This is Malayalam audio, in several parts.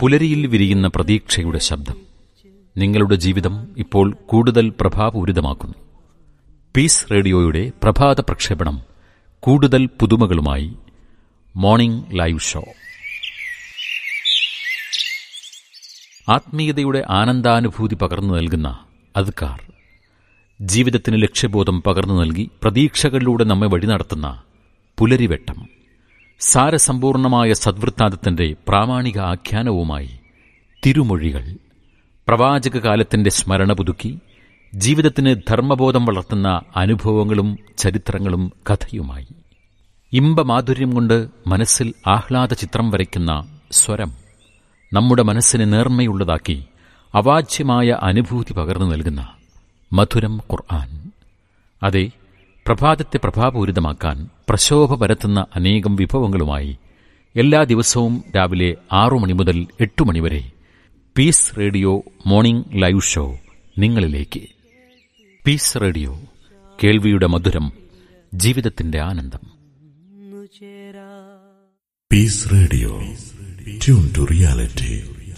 പുലരിയിൽ വിരിയുന്ന പ്രതീക്ഷയുടെ ശബ്ദം നിങ്ങളുടെ ജീവിതം ഇപ്പോൾ കൂടുതൽ പ്രഭാപൂരിതമാക്കുന്നു പീസ് റേഡിയോയുടെ പ്രഭാത പ്രക്ഷേപണം കൂടുതൽ പുതുമകളുമായി മോർണിംഗ് ലൈവ് ഷോ ആത്മീയതയുടെ ആനന്ദാനുഭൂതി പകർന്നു നൽകുന്ന അദ്കാർ ജീവിതത്തിന് ലക്ഷ്യബോധം പകർന്നു നൽകി പ്രതീക്ഷകളിലൂടെ നമ്മെ വഴി നടത്തുന്ന പുലരിവെട്ടം സാരസമ്പൂർണമായ സദ്വൃത്താന്തത്തിന്റെ പ്രാമാണിക ആഖ്യാനവുമായി തിരുമൊഴികൾ പ്രവാചക കാലത്തിന്റെ സ്മരണ പുതുക്കി ജീവിതത്തിന് ധർമ്മബോധം വളർത്തുന്ന അനുഭവങ്ങളും ചരിത്രങ്ങളും കഥയുമായി ഇമ്പമാധുര്യം കൊണ്ട് മനസ്സിൽ ആഹ്ലാദ ചിത്രം വരയ്ക്കുന്ന സ്വരം നമ്മുടെ മനസ്സിനെ നേർമ്മയുള്ളതാക്കി അവാച്യമായ അനുഭൂതി പകർന്നു നൽകുന്ന മധുരം ഖുർആൻ അതെ പ്രഭാതത്തെ പ്രഭാപൂരിതമാക്കാൻ പ്രശോഭ പരത്തുന്ന അനേകം വിഭവങ്ങളുമായി എല്ലാ ദിവസവും രാവിലെ ആറു മണി മുതൽ എട്ടു മണിവരെ Peace Radio morning live show നിങ്ങളിലേക്ക് പീസ് റേഡിയോ കേൾവിയുടെ മധുരം ജീവിതത്തിന്റെ ആനന്ദം Peace Radio tune to reality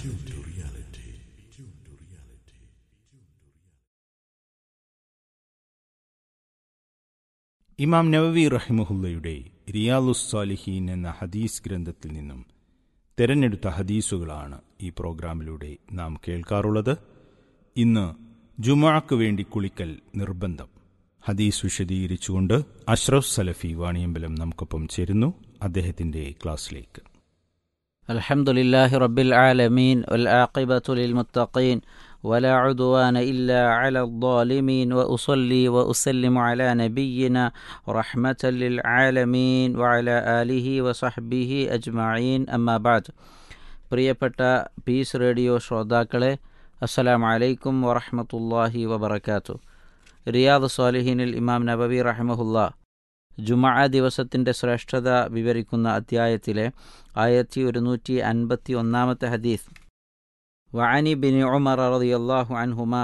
Imam Nawawi റഹിമുഹുല്ലയുടെ റിയാലുസ് സാലിഹീൻ എന്ന ഹദീസ് ഗ്രന്ഥത്തിൽ നിന്നും തെരഞ്ഞെടുത്ത ഹദീസുകളാണ് ഈ പ്രോഗ്രാമിലൂടെ നാം കേൾക്കാറുള്ളത് ഇന്ന് ജുമാക്ക് വേണ്ടി കുളിക്കൽ നിർബന്ധം ഹദീസ് വിശദീകരിച്ചുകൊണ്ട് അഷ്റഫ് സലഫി വാണിയമ്പലം നമുക്കൊപ്പം ചേരുന്നു അദ്ദേഹത്തിന്റെ ക്ലാസ്സിലേക്ക് الحمد لله رب العالمين والعاقبة للمتقين ولا عدوان إلا على الظالمين وأصلي وأسلم على نبينا رحمة للعالمين وعلى آله وصحبه أجمعين أما بعد പ്രിയപ്പെട്ട പീസ് റേഡിയോ ശ്രോതാക്കളെ അസ്സലാമു അലൈക്കും വറഹ്മത്തുള്ളാഹി വബറകാതുഹു റിയാദ് സ്വാലിഹീനിൽ ഇമാം നബവി റഹ്മഹുല്ല ജുമഅ ദിവസത്തിൻ്റെ ശ്രേഷ്ഠത വിവരിക്കുന്ന അധ്യായത്തിലെ ആയിരത്തി ഒരുന്നൂറ്റി അൻപത്തി ഒന്നാമത്തെ ഹദീസ് وعن بن عمر رضي الله عنهما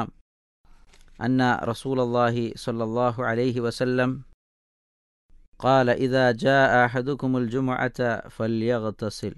أن رسول الله صلى الله عليه وسلم قال إذا جاء أحدكم الجمعة فليغتسل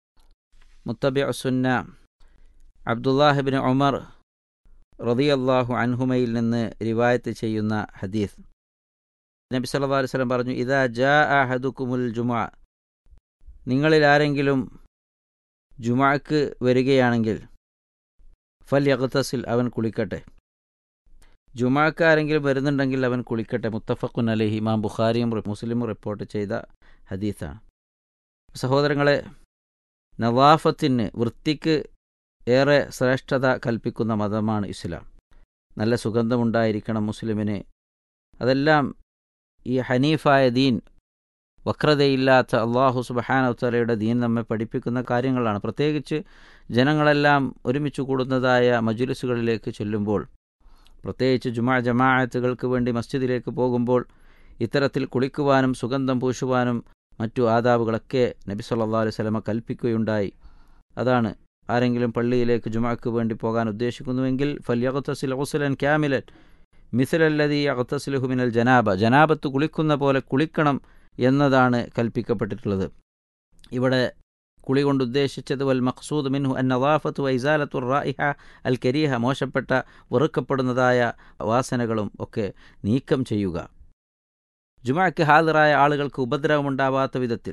متبع السنة عبد الله بن عمر رضي الله عنهമയിൽ നിന്ന് റിവായത്ത് ചെയ്യുന്ന ഹദീസ് നബി സല്ലല്ലാഹു അലൈഹി വസല്ലം പറഞ്ഞു ഇദാ ജാ അഹദുക്കുമുൽ ജുമുഅ നിങ്ങളിൽ ആരെങ്കിലും ജുമാക്ക് വരികയാണെങ്കിൽ ഫൽ യഗ്തസിൽ അവൻ കുളിക്കട്ടെ ജുമാക്ക് ആരെങ്കിലും വരുന്നുണ്ടെങ്കിൽ അവൻ കുളിക്കട്ടെ മുത്തഫഖുൻ അലൈഹി ഇമാം ബുഖാരിയും മുസ്ലിമും റിപ്പോർട്ട് ചെയ്ത ഹദീസാണ് സഹോദരങ്ങളെ നവാഫത്തിന് വൃത്തിക്ക് ഏറെ ശ്രേഷ്ഠത കൽപ്പിക്കുന്ന മതമാണ് ഇസ്ലാം നല്ല സുഗന്ധമുണ്ടായിരിക്കണം മുസ്ലിമിന് അതെല്ലാം ഈ ഹനീഫായ ദീൻ വക്രതയില്ലാത്ത അള്ളാഹു സുബഹാനവത്തലയുടെ ദീൻ നമ്മെ പഠിപ്പിക്കുന്ന കാര്യങ്ങളാണ് പ്രത്യേകിച്ച് ജനങ്ങളെല്ലാം ഒരുമിച്ച് കൂടുന്നതായ മജുലിസുകളിലേക്ക് ചെല്ലുമ്പോൾ പ്രത്യേകിച്ച് ജുമാ ജമാഅത്തുകൾക്ക് വേണ്ടി മസ്ജിദിലേക്ക് പോകുമ്പോൾ ഇത്തരത്തിൽ കുളിക്കുവാനും സുഗന്ധം പൂശുവാനും മറ്റു ആദാബുകളൊക്കെ നബി സല്ലാ അലൈഹി സ്വലമ കൽപ്പിക്കുകയുണ്ടായി അതാണ് ആരെങ്കിലും പള്ളിയിലേക്ക് ജുമാക്ക് വേണ്ടി പോകാൻ ഉദ്ദേശിക്കുന്നുവെങ്കിൽ ഫല്യഖത്തസിൽ ഔസലൻ ക്യാമിലൻ മിസലല്ലതി അഖത്തസ്ലുഹുമിനൽ ജനാബ ജനാബത്ത് കുളിക്കുന്ന പോലെ കുളിക്കണം എന്നതാണ് കൽപ്പിക്കപ്പെട്ടിട്ടുള്ളത് ഇവിടെ കുളി കൊണ്ട് ഉദ്ദേശിച്ചത് വൽ മഖ്സൂദ് മിൻഹു അൻ നവാഫത്തു വൈസാലത്തു റായിഹ അൽ കരീഹ മോശപ്പെട്ട വെറുക്കപ്പെടുന്നതായ വാസനകളും ഒക്കെ നീക്കം ചെയ്യുക ജുമാക്ക് ഹാജറായ ആളുകൾക്ക് ഉപദ്രവമുണ്ടാവാത്ത വിധത്തിൽ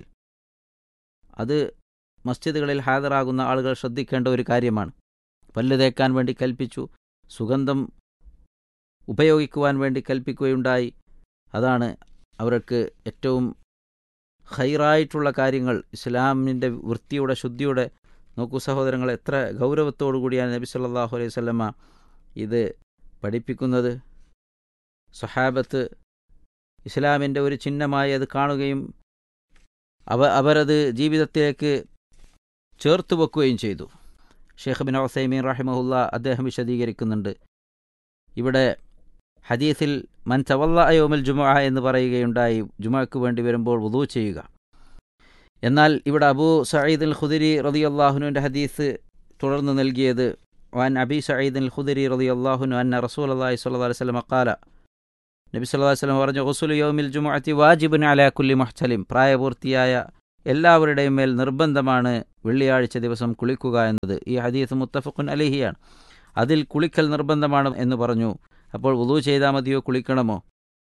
അത് മസ്ജിദുകളിൽ ഹാജറാകുന്ന ആളുകൾ ശ്രദ്ധിക്കേണ്ട ഒരു കാര്യമാണ് പല്ല് തേക്കാൻ വേണ്ടി കൽപ്പിച്ചു സുഗന്ധം ഉപയോഗിക്കുവാൻ വേണ്ടി കൽപ്പിക്കുകയുണ്ടായി അതാണ് അവർക്ക് ഏറ്റവും ഹൈറായിട്ടുള്ള കാര്യങ്ങൾ ഇസ്ലാമിൻ്റെ വൃത്തിയുടെ ശുദ്ധിയുടെ നോക്കൂ സഹോദരങ്ങൾ എത്ര ഗൗരവത്തോടു കൂടിയാണ് നബി സല്ലാഹു അലൈഹി സ്വല്ലമ്മ ഇത് പഠിപ്പിക്കുന്നത് സഹാബത്ത് ഇസ്ലാമിൻ്റെ ഒരു ചിഹ്നമായി അത് കാണുകയും അവ അവരത് ജീവിതത്തിലേക്ക് ചേർത്ത് വെക്കുകയും ചെയ്തു ഷെയ്ഖ് ബിൻ ഒസൈമീൻ റഹിമഹുല്ല അദ്ദേഹം വിശദീകരിക്കുന്നുണ്ട് ഇവിടെ ഹദീസിൽ മൻ ചവല്ല അയോമിൽ ജുമ എന്ന് പറയുകയുണ്ടായി ജുമയ്ക്ക് വേണ്ടി വരുമ്പോൾ വുദു ചെയ്യുക എന്നാൽ ഇവിടെ അബൂ സയ്യിദ് അൽ ഖുദിരി റതി അള്ളാഹുനുവിൻ്റെ ഹദീസ് തുടർന്ന് നൽകിയത് വാൻ അബി സയ്യിദ് അൽ ഖുദിരി റതി അള്ളാഹുനു അന്ന റസൂൽ അള്ളാഹി സ്വല്ലാ അലൈഹി സ്വലം അക്കാല നബി സല്ലല്ലാഹു അലൈഹി വസല്ലം പറഞ്ഞു ഗുസ്ലു യൗമിൽ ജുമുഅത്തി വാജിബുൻ അലാ കുല്ലി മുഹ്തലിം പ്രായപൂർത്തിയായ എല്ലാവരുടെയും മേൽ നിർബന്ധമാണ് വെള്ളിയാഴ്ച ദിവസം കുളിക്കുക എന്നത് ഈ ഹദീസ് മുത്തഫഖുൻ അലിഹിയാണ് അതിൽ കുളിക്കൽ നിർബന്ധമാണ് എന്ന് പറഞ്ഞു അപ്പോൾ വുളു ചെയ്താൽ മതിയോ കുളിക്കണമോ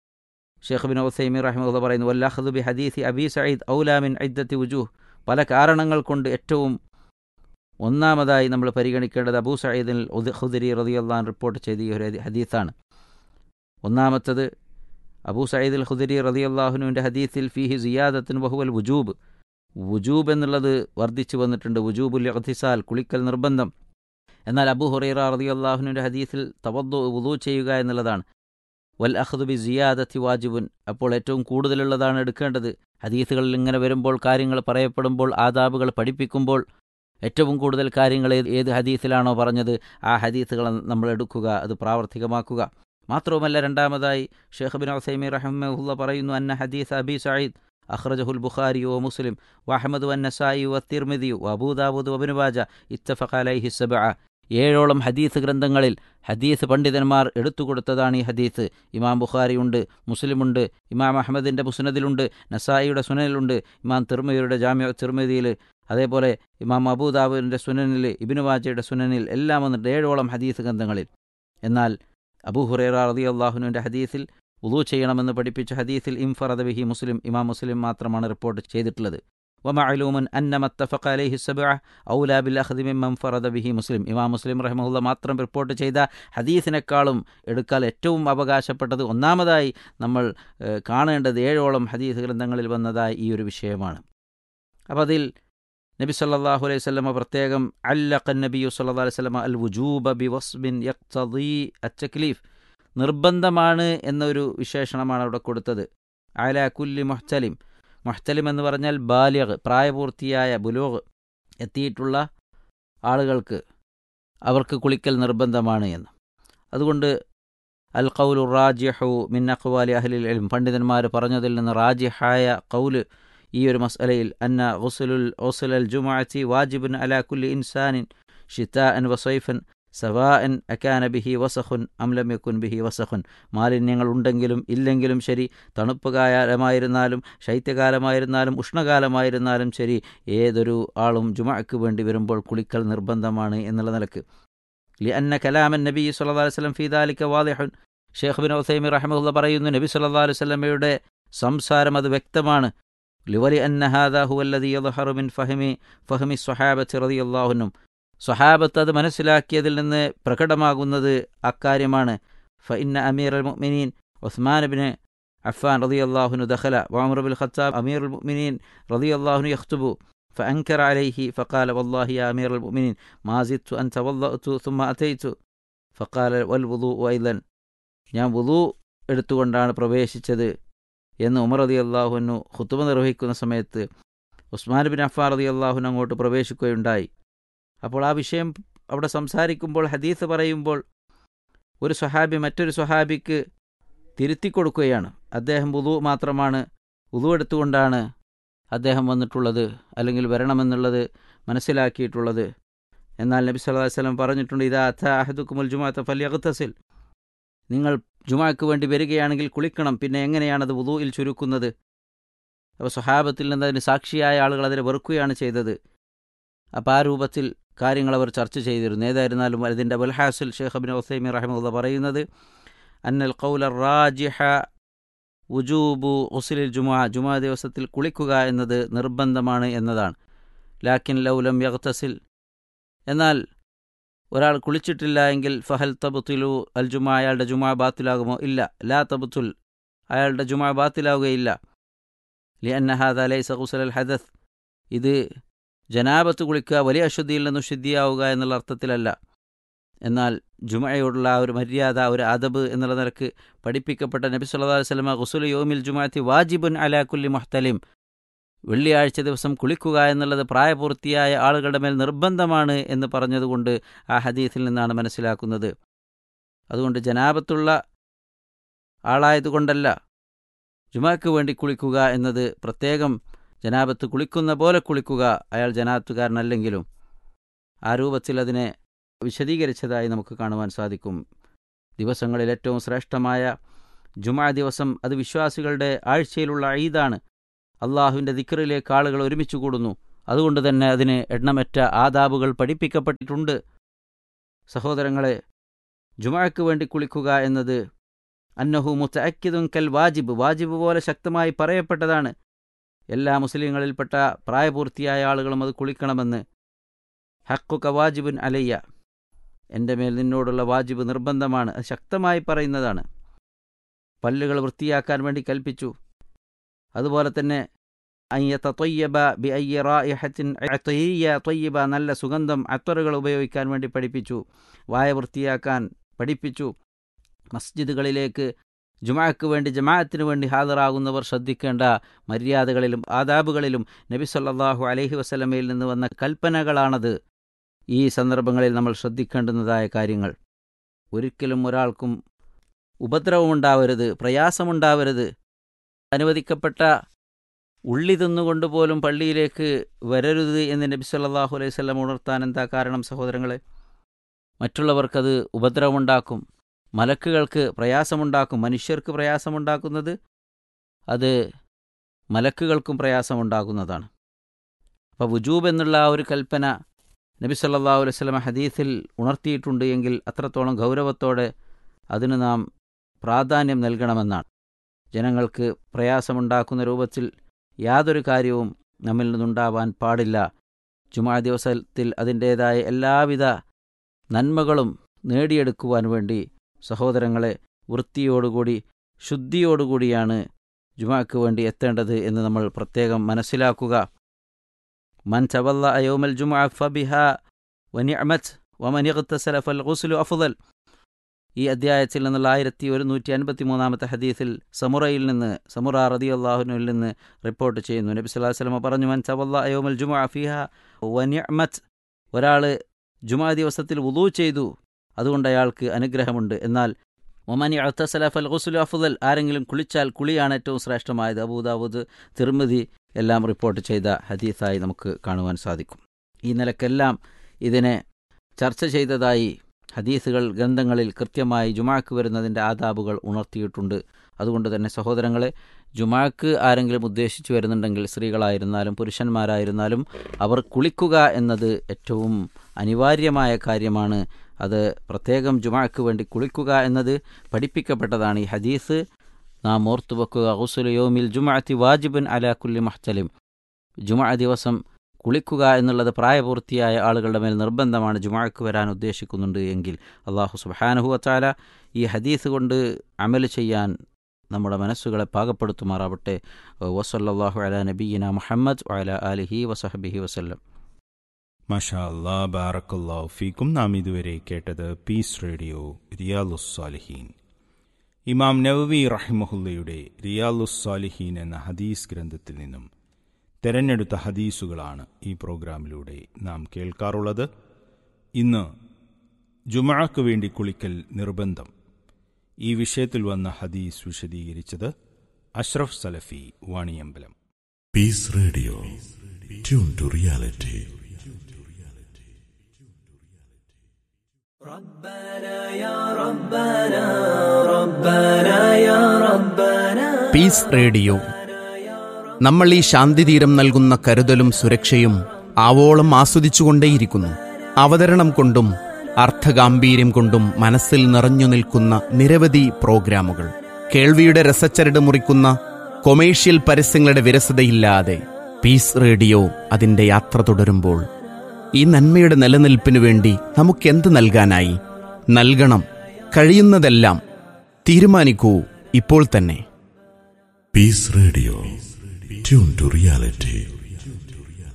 ഷെയ്ഖ് ബിൻ ഒസൈമി റഹ്മുല്ല പറയുന്നു വല്ലാഹദ് ബി ഹദീസി അബി സയ്യിദ് ഔലാമിൻ ഐദ്ദത്തി വുജൂഹ് പല കാരണങ്ങൾ കൊണ്ട് ഏറ്റവും ഒന്നാമതായി നമ്മൾ പരിഗണിക്കേണ്ടത് അബൂ സയ്യിദിൽ ഖുദരി റതിയല്ലാൻ റിപ്പോർട്ട് ചെയ്ത ഈ ഒരു ഹദീസാണ് ഒന്നാമത്തത് അബൂ സയ്യിദുൽ ഖുദരി റതിയല്ലാഹുനുവിൻ്റെ ഹദീസിൽ ഫിഹി സിയാദത്തിൻ വഹുവൽ വുജൂബ് വുജൂബ് എന്നുള്ളത് വർദ്ധിച്ചു വന്നിട്ടുണ്ട് വുജൂബുൽ ഇഖ്തിസാൽ കുളിക്കൽ നിർബന്ധം എന്നാൽ അബൂ ഹുറൈറ റതിയല്ലാഹുനുവിൻ്റെ ഹദീസിൽ തവദ്ദു വുദൂ ചെയ്യുക എന്നുള്ളതാണ് വൽ അഖ്ദു ബി സിയാദത്തി വാജിബുൻ അപ്പോൾ ഏറ്റവും കൂടുതലുള്ളതാണ് എടുക്കേണ്ടത് ഹദീസുകളിൽ ഇങ്ങനെ വരുമ്പോൾ കാര്യങ്ങൾ പറയപ്പെടുമ്പോൾ ആദാബുകൾ പഠിപ്പിക്കുമ്പോൾ ഏറ്റവും കൂടുതൽ കാര്യങ്ങൾ ഏത് ഏത് ഹദീസിലാണോ പറഞ്ഞത് ആ ഹദീസുകൾ നമ്മൾ എടുക്കുക അത് പ്രാവർത്തികമാക്കുക മാത്രവുമല്ല രണ്ടാമതായി ഷെയ്ഖ് ബിൻ ഒസൈമി റഹ്മുല്ല പറയുന്നു അന്ന ഹദീസ് അബി സയ്യിദ് അഖ്റജഹുൽ ബുഖാരി വ മുസ്ലിം വഹമ്മദ് വൻ നസായി വ തിർമിദി അബൂദാബുദ് വബിനുബാജ ഇത്തഫഖ അലൈഹി സബഅ ഏഴോളം ഹദീസ് ഗ്രന്ഥങ്ങളിൽ ഹദീസ് പണ്ഡിതന്മാർ എടുത്തുകൊടുത്തതാണ് ഈ ഹദീസ് ഇമാം ബുഖാരിയുണ്ട് മുസ്ലിമുണ്ട് ഇമാം അഹമ്മദിൻ്റെ മുസ്നദിലുണ്ട് നസായിയുടെ സുനനിലുണ്ട് ഇമാം തിർമിയുടെ ജാമ്യ തിർമിതിയിൽ അതേപോലെ ഇമാം അബൂദാബുവിൻ്റെ സുനനിൽ ഇബിനുവാജയുടെ സുനനിൽ എല്ലാം വന്നിട്ട് ഏഴോളം ഹദീസ് ഗ്രന്ഥങ്ങളിൽ എന്നാൽ അബൂ ഹുറേറ റതി അള്ളാഹുനുവിൻ്റെ ഹദീസിൽ ഉദു ചെയ്യണമെന്ന് പഠിപ്പിച്ച ഹദീസിൽ ഇംഫറദ ബിഹി മുസ്ലിം ഇമാം മുസ്ലിം മാത്രമാണ് റിപ്പോർട്ട് ചെയ്തിട്ടുള്ളത് വമഅലൂമൻ അന്ന മത്തഫഖ അലൈഹി സബ്അ ഔലാ ബിൽ അഖ്ദി മിമ്മൻ ഫറദ ബിഹി മുസ്ലിം ഇമാം മുസ്ലിം റഹ്മഹുല്ല മാത്രം റിപ്പോർട്ട് ചെയ്ത ഹദീസിനേക്കാളും എടുക്കാൻ ഏറ്റവും അവകാശപ്പെട്ടത് ഒന്നാമതായി നമ്മൾ കാണേണ്ടത് ഏഴോളം ഹദീസ് ഗ്രന്ഥങ്ങളിൽ വന്നതായി ഈ ഒരു വിഷയമാണ് അപ്പോൾ അതിൽ നബി സല്ലല്ലാഹു അലൈഹി വസല്ലമ പ്രത്യേകം അല്ലഖൻ നബിയു സല്ലല്ലാഹു അലൈഹി വസല്ലമ അൽ വുജൂബ ബി വസ്ബിൻ യഖ്തദി അത്തക്ലീഫ് നിർബന്ധമാണ് എന്നൊരു വിശേഷണമാണ് അവിടെ കൊടുത്തത് അല കുല്ലി മുഹ്തലിം മുഹ്തലിം എന്ന് പറഞ്ഞാൽ ബാല്യഗ് പ്രായപൂർത്തിയായ ബുലോഗ് എത്തിയിട്ടുള്ള ആളുകൾക്ക് അവർക്ക് കുളിക്കൽ നിർബന്ധമാണ് എന്ന് അതുകൊണ്ട് അൽ കൗലു റാജിഹു മിൻ അഖ്വാലി അഹ്ലിൽ ഇൽം പണ്ഡിതന്മാർ പറഞ്ഞതിൽ നിന്ന് റാജിഹായ കൗല് ഈ ഒരു മസലയിൽ അന്ന ഗുസുലുൽ ഗുസുൽ ജുമാഅത്തി വാജിബുൻ അലാ കുല്ലി ഇൻസാനിൻ ഷിതാഅൻ വസൈഫൻ സവാഅൻ അക്കാന ബിഹി വസഖുൻ അംലം യക്കുൻ ബിഹി വസഖുൻ മാലിന്യങ്ങൾ ഉണ്ടെങ്കിലും ഇല്ലെങ്കിലും ശരി തണുപ്പ് കാലമായിരുന്നാലും ശൈത്യകാലമായിരുന്നാലും ഉഷ്ണകാലമായിരുന്നാലും ശരി ഏതൊരു ആളും ജുമാക്ക് വേണ്ടി വരുമ്പോൾ കുളിക്കൽ നിർബന്ധമാണ് എന്നുള്ള നിലക്ക് ലി അന്ന കലാമൻ നബി സല്ലല്ലാഹു അലൈഹി വസല്ലം ഫീദാലിക വാദിഹുൻ ഷെയ്ഖ് ബിൻ ഉസൈമി റഹ്മഹുല്ല പറയുന്നു നബി സല്ലല്ലാഹു അലൈഹി വസല്ലമയുടെ സംസാരം അത് വ്യക്തമാണ് ലിവലി അന്ന ഹാദ ഹുവല്ലദി യദ്ഹറു മിൻ ഫഹമി ഫഹമി സ്വഹാബത്തി റളിയല്ലാഹുനും സ്വഹാബത്ത് അത് മനസ്സിലാക്കിയതിൽ നിന്ന് പ്രകടമാകുന്നത് അക്കാര്യമാണ് ഫ ഇന്ന അമീർ അൽ മുഅ്മിനീൻ ഉസ്മാൻ ബിൻ അഫ്ഫാൻ റളിയല്ലാഹുനു ദഖല വഅമർ ബിൽ ഖത്താബ് അമീർ അൽ മുഅ്മിനീൻ റളിയല്ലാഹുനു യഖ്തുബു فأنكر عليه فقال والله يا أمير المؤمنين ما زدت أن توضأت ثم أتيت فقال والوضوء أيضا ഞാൻ വുളു എടുത്തുകൊണ്ടാണ് പ്രവേശിച്ചത് എന്ന് ഉമർ റതി അള്ളാഹുനു ഖുത്തുബ നിർവഹിക്കുന്ന സമയത്ത് ഉസ്മാൻ ബിൻ അഫാർ റതി അള്ളാഹുൻ അങ്ങോട്ട് പ്രവേശിക്കുകയുണ്ടായി അപ്പോൾ ആ വിഷയം അവിടെ സംസാരിക്കുമ്പോൾ ഹദീസ് പറയുമ്പോൾ ഒരു സ്വഹാബി മറ്റൊരു സ്വഹാബിക്ക് തിരുത്തി കൊടുക്കുകയാണ് അദ്ദേഹം വുളു മാത്രമാണ് വുളു എടുത്തുകൊണ്ടാണ് അദ്ദേഹം വന്നിട്ടുള്ളത് അല്ലെങ്കിൽ വരണമെന്നുള്ളത് മനസ്സിലാക്കിയിട്ടുള്ളത് എന്നാൽ നബി സല്ലല്ലാഹു അലൈഹി വസല്ലം പറഞ്ഞിട്ടുണ്ട് ഇതാ അഥ അഹദുക്കുമുൽ ജുമാഅത്ത ഫല്യഗ്തസിൽ നിങ്ങൾ ജുമാക്ക് വേണ്ടി വരികയാണെങ്കിൽ കുളിക്കണം പിന്നെ എങ്ങനെയാണത് വുദൂയിൽ ചുരുക്കുന്നത് അപ്പോൾ സ്വഹാബത്തിൽ നിന്ന് അതിന് സാക്ഷിയായ ആളുകൾ അതിനെ വെറുക്കുകയാണ് ചെയ്തത് അപ്പോൾ ആ രൂപത്തിൽ കാര്യങ്ങൾ അവർ ചർച്ച ചെയ്തിരുന്നു ഏതായിരുന്നാലും അതിൻ്റെ ബുൽഹാസുൽ ഷെയ്ഖ് അബിൻ ഒസൈമി റഹ്മുല്ല പറയുന്നത് അന്നൽ കൗല റാജിഹ ഉജൂബു ഉസുലിൽ ജുമാ ജുമാ ദിവസത്തിൽ കുളിക്കുക എന്നത് നിർബന്ധമാണ് എന്നതാണ് ലാക്കിൻ ലൗലം യഗ്തസിൽ എന്നാൽ ഒരാൾ കുളിച്ചിട്ടില്ല എങ്കിൽ ഫഹൽ തബുത്തുലു അൽ ജുമാ അയാളുടെ ജുമാ ബാത്തിലാകുമോ ഇല്ല ലാ തബുത്തുൽ അയാളുടെ ജുമാ ബാത്തിലാവുകയില്ല ലി അന്നഹാദ ലൈസ ഖുസൽ അൽ ഹദസ് ഇത് ജനാബത്ത് കുളിക്കുക വലിയ അശുദ്ധിയിൽ നിന്ന് ശുദ്ധിയാവുക എന്നുള്ള അർത്ഥത്തിലല്ല എന്നാൽ ജുമയോടുള്ള ആ ഒരു മര്യാദ ഒരു അദബ് എന്നുള്ള നിലക്ക് പഠിപ്പിക്കപ്പെട്ട നബി സല്ലല്ലാഹു അലൈഹി വസല്ലമ ഖുസുൽ യോമിൽ ജുമാഅത്തി വാജിബുൻ അലാ കുല്ലി മുഹ്തലിം വെള്ളിയാഴ്ച ദിവസം കുളിക്കുക എന്നുള്ളത് പ്രായപൂർത്തിയായ ആളുകളുടെ മേൽ നിർബന്ധമാണ് എന്ന് പറഞ്ഞതുകൊണ്ട് ആ ഹദീസിൽ നിന്നാണ് മനസ്സിലാക്കുന്നത് അതുകൊണ്ട് ജനാപത്തുള്ള ആളായതുകൊണ്ടല്ല ജുമാക്ക് വേണ്ടി കുളിക്കുക എന്നത് പ്രത്യേകം ജനാപത്ത് കുളിക്കുന്ന പോലെ കുളിക്കുക അയാൾ ജനാത്തുകാരനല്ലെങ്കിലും ആ രൂപത്തിൽ അതിനെ വിശദീകരിച്ചതായി നമുക്ക് കാണുവാൻ സാധിക്കും ദിവസങ്ങളിൽ ഏറ്റവും ശ്രേഷ്ഠമായ ജുമാ ദിവസം അത് വിശ്വാസികളുടെ ആഴ്ചയിലുള്ള ഈദാണ് അള്ളാഹുവിൻ്റെ ദിക്കറിലേക്ക് ആളുകൾ ഒരുമിച്ച് കൂടുന്നു അതുകൊണ്ട് തന്നെ അതിന് എണ്ണമറ്റ ആദാബുകൾ പഠിപ്പിക്കപ്പെട്ടിട്ടുണ്ട് സഹോദരങ്ങളെ ജുമാക്ക് വേണ്ടി കുളിക്കുക എന്നത് അന്നഹു മുത്തഅക്കിദുൻ കൽ വാജിബ് വാജിബ് പോലെ ശക്തമായി പറയപ്പെട്ടതാണ് എല്ലാ മുസ്ലിങ്ങളിൽപ്പെട്ട പ്രായപൂർത്തിയായ ആളുകളും അത് കുളിക്കണമെന്ന് ഹക്കുക വാജിബുൻ അലയ്യ എൻ്റെ മേൽ നിന്നോടുള്ള വാജിബ് നിർബന്ധമാണ് അത് ശക്തമായി പറയുന്നതാണ് പല്ലുകൾ വൃത്തിയാക്കാൻ വേണ്ടി കൽപ്പിച്ചു അതുപോലെ തന്നെ അയ്യത്ത തൊയ്യബ ബി അയ്യ റായിഹത്തിൻ തൊയ്യ തൊയ്യബ നല്ല സുഗന്ധം അത്തറുകൾ ഉപയോഗിക്കാൻ വേണ്ടി പഠിപ്പിച്ചു വായ വൃത്തിയാക്കാൻ പഠിപ്പിച്ചു മസ്ജിദുകളിലേക്ക് ജുമാക്ക് വേണ്ടി ജമാഅത്തിന് വേണ്ടി ഹാജറാകുന്നവർ ശ്രദ്ധിക്കേണ്ട മര്യാദകളിലും ആദാബുകളിലും നബി സല്ലല്ലാഹു അലൈഹി വസല്ലമയിൽ നിന്ന് വന്ന കൽപ്പനകളാണത് ഈ സന്ദർഭങ്ങളിൽ നമ്മൾ ശ്രദ്ധിക്കേണ്ടുന്നതായ കാര്യങ്ങൾ ഒരിക്കലും ഒരാൾക്കും ഉപദ്രവമുണ്ടാവരുത് പ്രയാസമുണ്ടാവരുത് അനുവദിക്കപ്പെട്ട ഉള്ളി തിന്നുകൊണ്ട് പോലും പള്ളിയിലേക്ക് വരരുത് എന്ന് നബി സല്ലല്ലാഹു അലൈഹി വസല്ലം ഉണർത്താൻ എന്താ കാരണം സഹോദരങ്ങളെ മറ്റുള്ളവർക്കത് ഉപദ്രവമുണ്ടാക്കും മലക്കുകൾക്ക് പ്രയാസമുണ്ടാക്കും മനുഷ്യർക്ക് പ്രയാസമുണ്ടാക്കുന്നത് അത് മലക്കുകൾക്കും പ്രയാസമുണ്ടാക്കുന്നതാണ് അപ്പോൾ വുജൂബ് എന്നുള്ള ആ ഒരു കൽപ്പന നബി സല്ലല്ലാഹു അലൈഹി വസല്ലം ഹദീസിൽ ഉണർത്തിയിട്ടുണ്ട് എങ്കിൽ അത്രത്തോളം ഗൗരവത്തോടെ അതിന് നാം പ്രാധാന്യം നൽകണമെന്നാണ് ജനങ്ങൾക്ക് പ്രയാസമുണ്ടാക്കുന്ന രൂപത്തിൽ യാതൊരു കാര്യവും നമ്മിൽ നിന്നുണ്ടാവാൻ പാടില്ല ജുമാ ദിവസത്തിൽ അതിൻ്റേതായ എല്ലാവിധ നന്മകളും നേടിയെടുക്കുവാൻ വേണ്ടി സഹോദരങ്ങളെ വൃത്തിയോടുകൂടി ശുദ്ധിയോടുകൂടിയാണ് ജുമാക്ക് വേണ്ടി എത്തേണ്ടത് എന്ന് നമ്മൾ പ്രത്യേകം മനസ്സിലാക്കുക മൻ ചവല്ല അയോമൽ ജുമാ ഫബിഹ വനിഅമത് വമൻ ഇഗ്തസല ഫൽ ഗുസ്ലു അഫ്ദൽ ഈ അധ്യായത്തിൽ നിന്നുള്ള ആയിരത്തി ഒരുന്നൂറ്റി അൻപത്തി മൂന്നാമത്തെ ഹദീസിൽ സമുറയിൽ നിന്ന് സമുറ റതി അള്ളാഹുനുവിൽ നിന്ന് റിപ്പോർട്ട് ചെയ്യുന്നു നബി സ്വലാഹു വസ്ലമ പറഞ്ഞു മൻ ചവല്ല അയോമൽ ജുമാ ഫിഹ വനിഅമത് ഒരാൾ ജുമാ ദിവസത്തിൽ വുളൂ ചെയ്തു അതുകൊണ്ട് അയാൾക്ക് അനുഗ്രഹമുണ്ട് എന്നാൽ ഒമനി അത്തസലഫൽ ഗുസുൽ അഫുദൽ ആരെങ്കിലും കുളിച്ചാൽ കുളിയാണ് ഏറ്റവും ശ്രേഷ്ഠമായത് അബൂദാവൂദ് തിർമിതി എല്ലാം റിപ്പോർട്ട് ചെയ്ത ഹദീസായി നമുക്ക് കാണുവാൻ സാധിക്കും ഈ നിലക്കെല്ലാം ഇതിനെ ചർച്ച ചെയ്തതായി ഹദീസുകൾ ഗ്രന്ഥങ്ങളിൽ കൃത്യമായി ജുമാക്ക് വരുന്നതിൻ്റെ ആദാബുകൾ ഉണർത്തിയിട്ടുണ്ട് അതുകൊണ്ട് തന്നെ സഹോദരങ്ങളെ ജുമാക്ക് ആരെങ്കിലും ഉദ്ദേശിച്ചു വരുന്നുണ്ടെങ്കിൽ സ്ത്രീകളായിരുന്നാലും പുരുഷന്മാരായിരുന്നാലും അവർ കുളിക്കുക എന്നത് ഏറ്റവും അനിവാര്യമായ കാര്യമാണ് അത് പ്രത്യേകം ജുമാക്ക് വേണ്ടി കുളിക്കുക എന്നത് പഠിപ്പിക്കപ്പെട്ടതാണ് ഈ ഹദീസ് നാം ഓർത്തു വെക്കുക ഗുസുൽ യോമിൽ ജുമാഅത്തി വാജിബുൻ അലാ കുല്ലി മഹ്തലിം ജുമാ ദിവസം കുളിക്കുക എന്നുള്ളത് പ്രായപൂർത്തിയായ ആളുകളുടെ മേൽ നിർബന്ധമാണ് ജുമാക്ക് വരാൻ ഉദ്ദേശിക്കുന്നുണ്ട് എങ്കിൽ അള്ളാഹു സുബാനഹു വച്ചാല ഈ ഹദീസ് കൊണ്ട് അമൽ ചെയ്യാൻ നമ്മുടെ മനസ്സുകളെ പാകപ്പെടുത്തുമാറാവട്ടെ വസല്ലാഹു അല നബീന മുഹമ്മദ് വഅല ആലിഹി വസഹബിഹി വസല്ലം മഷാ അല്ലാ ബാറക്കല്ലാഹു ഫീക്കും നാം ഇതുവരെ കേട്ടത് പീസ് റേഡിയോ റിയാലുസ്സാലിഹീൻ ഇമാം നവവി റഹിമഹുല്ലയുടെ റിയാലുസ്സാലിഹീൻ എന്ന ഹദീസ് ഗ്രന്ഥത്തിൽ നിന്നും തെരഞ്ഞെടുത്ത ഹദീസുകളാണ് ഈ പ്രോഗ്രാമിലൂടെ നാം കേൾക്കാറുള്ളത് ഇന്ന് ജുമാക്ക് വേണ്ടി കുളിക്കൽ നിർബന്ധം ഈ വിഷയത്തിൽ വന്ന ഹദീസ് വിശദീകരിച്ചത് Ashraf Salafi Vaniyambalam Peace Radio. Tune to reality. Peace Radio നമ്മൾ ഈ ശാന്തിതീരം നൽകുന്ന കരുതലും സുരക്ഷയും ആവോളം ആസ്വദിച്ചുകൊണ്ടേയിരിക്കുന്നു അവതരണം കൊണ്ടും അർത്ഥഗാംഭീര്യം കൊണ്ടും മനസ്സിൽ നിറഞ്ഞു നിൽക്കുന്ന നിരവധി പ്രോഗ്രാമുകൾ കേൾവിയുടെ രസച്ചരട് മുറിക്കുന്ന കൊമേഴ്ഷ്യൽ പരസ്യങ്ങളുടെ വിരസതയില്ലാതെ പീസ് റേഡിയോ അതിന്റെ യാത്ര തുടരുമ്പോൾ ഈ നന്മയുടെ നിലനിൽപ്പിനു വേണ്ടി നമുക്കെന്ത് നൽകാനായി നൽകണം കഴിയുന്നതെല്ലാം തീരുമാനിക്കൂ ഇപ്പോൾ തന്നെ Peace Radio. Tune to reality.